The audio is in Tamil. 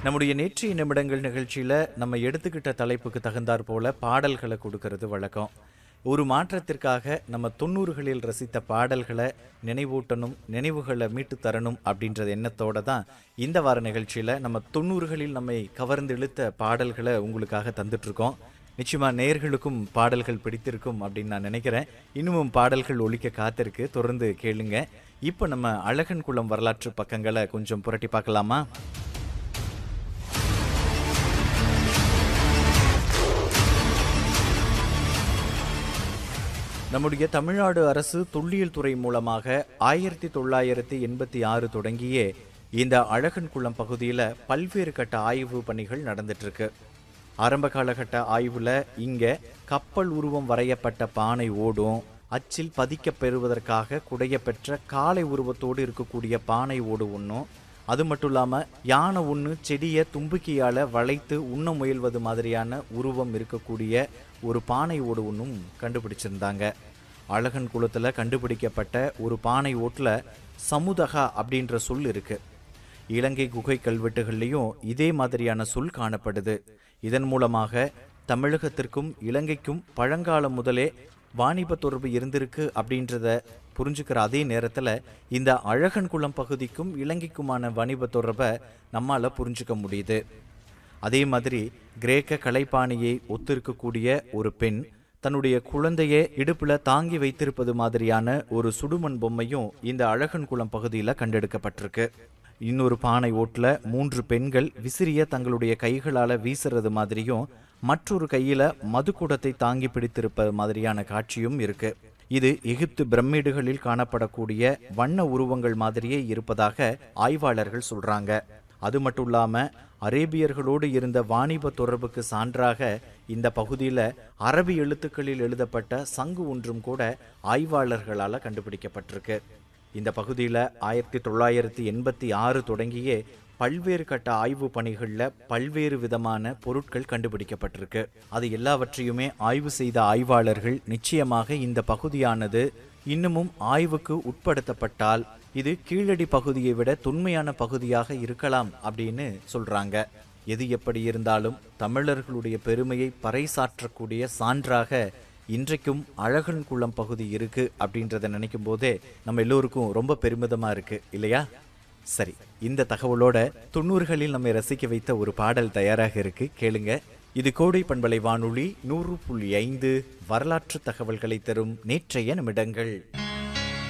நம்முடைய நேற்றைய நிமிடங்கள் நிகழ்ச்சியில் நம்ம எடுத்துக்கிட்ட தலைப்புக்கு தகுந்தாற் போல பாடல்களை கொடுக்கறது வழக்கம் ஒரு மாற்றத்திற்காக நம்ம தொண்ணூறுகளில் ரசித்த பாடல்களை நினைவூட்டணும் நினைவுகளை மீட்டு தரணும் அப்படின்றது எண்ணத்தோட தான் இந்த வார நிகழ்ச்சியில் நம்ம தொண்ணூறுகளில் நம்மை கவர்ந்து இழுத்த பாடல்களை உங்களுக்காக தந்துட்டுருக்கோம் நிச்சயமா நேர்களுக்கும் பாடல்கள் பிடித்திருக்கும் அப்படின்னு நான் நினைக்கிறேன் இன்னமும் பாடல்கள் ஒலிக்க காத்திருக்கு தொடர்ந்து கேளுங்க இப்போ நம்ம அழகன் குளம் வரலாற்று பக்கங்களை கொஞ்சம் புரட்டி பார்க்கலாமா நம்முடைய தமிழ்நாடு அரசு தொல்லியல் துறை மூலமாக ஆயிரத்தி தொள்ளாயிரத்தி எண்பத்தி ஆறு தொடங்கியே இந்த அழகன் குளம் பகுதியில் பல்வேறு கட்ட ஆய்வு பணிகள் நடந்துட்டு இருக்கு ஆரம்ப காலகட்ட ஆய்வுல இங்க கப்பல் உருவம் வரையப்பட்ட பானை ஓடும் அச்சில் பதிக்கப் பெறுவதற்காக குடைய பெற்ற காளை உருவத்தோடு இருக்கக்கூடிய பானை ஓடு ஒன்றும் அது மட்டும் இல்லாமல் யானை ஒன்று செடியை தும்பிக்கையால் வளைத்து உண்ண முயல்வது மாதிரியான உருவம் இருக்கக்கூடிய ஒரு பானை ஓடு ஒன்றும் கண்டுபிடிச்சிருந்தாங்க அழகன் குளத்தில் கண்டுபிடிக்கப்பட்ட ஒரு பானை ஓட்டில் சமுதகா அப்படின்ற சொல் இருக்கு இலங்கை குகை கல்வெட்டுகள்லையும் இதே மாதிரியான சொல் காணப்படுது இதன் மூலமாக தமிழகத்திற்கும் இலங்கைக்கும் பழங்காலம் முதலே வாணிப தொடர்பு இருந்திருக்கு அப்படின்றத புரிஞ்சுக்கிற அதே நேரத்தில் இந்த அழகன் குளம் பகுதிக்கும் இலங்கைக்குமான வாணிப தொடர்பை நம்மால் புரிஞ்சுக்க முடியுது அதே மாதிரி கிரேக்க கலைப்பாணியை ஒத்திருக்கக்கூடிய ஒரு பெண் தன்னுடைய குழந்தையை இடுப்புல தாங்கி வைத்திருப்பது மாதிரியான ஒரு சுடுமண் பொம்மையும் இந்த அழகன் குளம் பகுதியில் கண்டெடுக்கப்பட்டிருக்கு இன்னொரு பானை ஓட்டுல மூன்று பெண்கள் விசிறிய தங்களுடைய கைகளால வீசுறது மாதிரியும் மற்றொரு கையில மதுக்குடத்தை தாங்கி பிடித்திருப்பது மாதிரியான காட்சியும் இருக்கு இது எகிப்து பிரமிடுகளில் காணப்படக்கூடிய வண்ண உருவங்கள் மாதிரியே இருப்பதாக ஆய்வாளர்கள் சொல்றாங்க அது மட்டும் இல்லாம அரேபியர்களோடு இருந்த வாணிப தொடர்புக்கு சான்றாக இந்த பகுதியில் அரபி எழுத்துக்களில் எழுதப்பட்ட சங்கு ஒன்றும் கூட ஆய்வாளர்களால் கண்டுபிடிக்கப்பட்டிருக்கு இந்த பகுதியில் ஆயிரத்தி தொள்ளாயிரத்தி எண்பத்தி ஆறு தொடங்கியே பல்வேறு கட்ட ஆய்வு பணிகளில் பல்வேறு விதமான பொருட்கள் கண்டுபிடிக்கப்பட்டிருக்கு அது எல்லாவற்றையுமே ஆய்வு செய்த ஆய்வாளர்கள் நிச்சயமாக இந்த பகுதியானது இன்னமும் ஆய்வுக்கு உட்படுத்தப்பட்டால் இது கீழடி பகுதியை விட தொன்மையான பகுதியாக இருக்கலாம் அப்படின்னு சொல்றாங்க எது எப்படி இருந்தாலும் தமிழர்களுடைய பெருமையை பறைசாற்றக்கூடிய சான்றாக இன்றைக்கும் அழகன் குளம் பகுதி இருக்கு அப்படின்றத நினைக்கும் போதே நம்ம எல்லோருக்கும் ரொம்ப பெருமிதமா இருக்கு இல்லையா சரி இந்த தகவலோட தொண்ணூறுகளில் நம்மை ரசிக்க வைத்த ஒரு பாடல் தயாராக இருக்கு கேளுங்க இது கோடை பண்பலை வானொலி நூறு புள்ளி ஐந்து வரலாற்று தகவல்களை தரும் நேற்றைய நிமிடங்கள்